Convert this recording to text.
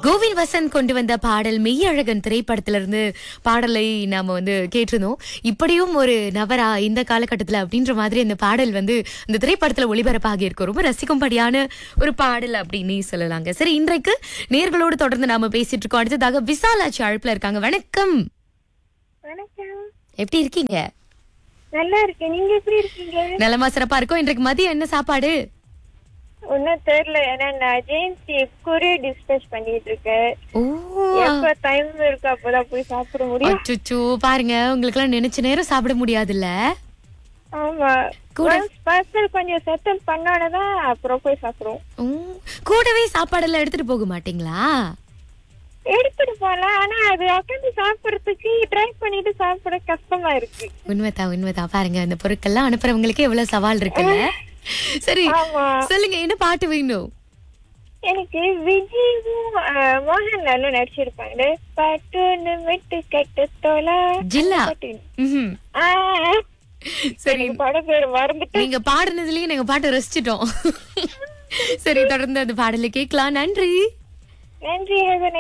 கோவிந்த் வசந்த் கொண்டு வந்த பாடல் மெய்யழகன் திரைப்படத்துல இருந்து பாடலை நாம வந்து கேட்டிருந்தோம் இப்படியும் ஒரு நபரா இந்த காலகட்டத்துல அப்படின்ற மாதிரி இந்த பாடல் வந்து இந்த திரைப்படத்துல ஒளிபரப்பாகி இருக்கும் ரொம்ப ரசிக்கும்படியான ஒரு பாடல் அப்படின்னு சொல்லலாங்க சரி இன்றைக்கு நேர்களோடு தொடர்ந்து நாம பேசிட்டு இருக்கோம் அடுத்ததாக விசாலாட்சி அழைப்புல இருக்காங்க வணக்கம் வணக்கம் எப்படி இருக்கீங்க நல்லா இருக்கேன் நீங்க எப்படி இருக்கீங்க நலமா சிறப்பா இருக்கும் இன்றைக்கு மதியம் என்ன சாப்பாடு ஒன்னும் தெரியல ஏன்னா நான் ஜேஎன்சி கொரியர் டிஸ்பேச் பண்ணிட்டு இருக்கேன் ஓ எப்ப டைம் இருக்கோ அப்பதான் போய் சாப்பிட முடியும் அச்சோ பாருங்க உங்களுக்கு எல்லாம் நினைச்ச நேரம் சாப்பிட முடியாதுல்ல ஆமா கூட- பார்சல் கொஞ்சம் செட்டில் பண்ணோன்னதான் அப்புறம் போய் சாப்பிடுவோம் உம், கூடவே சாப்பாடெல்லாம் எடுத்துட்டு போக மாட்டீங்களா எடுத்துட்டு போலாம் ஆனா அது உட்காந்து சாப்பிடறதுக்கு ட்ரை பண்ணிட்டு சாப்பிட கஷ்டமா இருக்கு உண்மைதான் உண்மைதான் பாருங்க அந்த பொருட்கள்லாம் அனுப்புறவங்களுக்கு எவ்வளவு சவால் இருக்குல்ல சரி ஆமா சொல்லுங்க என்ன பாட்டு வேணும் எனக்கு விஜயும் அஹ், மோகன்லாலும் நடிச்சிருப்பாங்க பாட்டுன்னு விட்டு கெட்ட தோலா ஜில்லா பாட்டு. ம்ஹும். ஆ, சரி எனக்கு பட பேர் மறந்துட்டு நீங்க பாடுனதுலயே நாங்க பாட்டை ரசிச்சிட்டோம் சரி தொடர்ந்து அந்த பாடலை கேட்கலாம் நன்றி நன்றி ஹேவன்